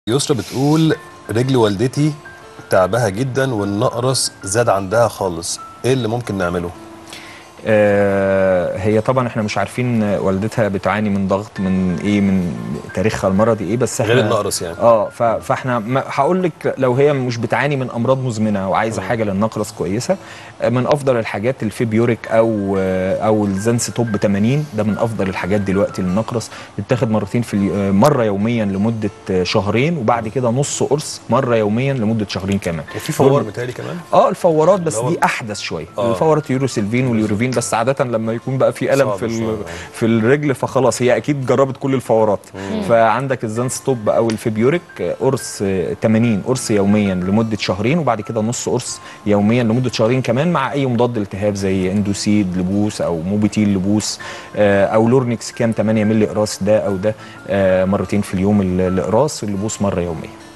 يسرا بتقول رجل والدتي تعبها جدا والنقرس زاد عندها خالص ايه اللي ممكن نعمله آه، هي طبعا احنا مش عارفين والدتها بتعاني من ضغط من ايه من تاريخها المرضي ايه بس احنا غير النقرس يعني اه ف- فاحنا ما- هقول لك لو هي مش بتعاني من امراض مزمنه وعايزه حاجه للنقرس كويسه آه، من افضل الحاجات الفيبيوريك او آه، او الزنس توب 80 ده من افضل الحاجات دلوقتي للنقرس بتاخد مرتين في اليو- آه، مره يوميا لمده آه، شهرين وبعد كده نص قرص مره يوميا لمده شهرين كمان وفي فوار متهيألي كمان اه الفورات بس اللي هو- دي احدث شويه آه. الفورات يوروسيلفين واليوروفين بس عاده لما يكون بقى في الم صعب في ال- شوية. في الرجل فخلاص هي اكيد جربت كل الفورات فعندك الزنس توب او الفيبيوريك آه، قرص آه، 80 قرص يوميا لمده شهرين وبعد كده نص قرص يوميا لمده شهرين كمان مع اي مضاد التهاب زي اندوسيد لبوس او موبيتيل لبوس آه، او لورنكس كام 8 مللي اقراص ده او ده آه، مرتين في اليوم ال- الاقراص اللبوس مره يوميا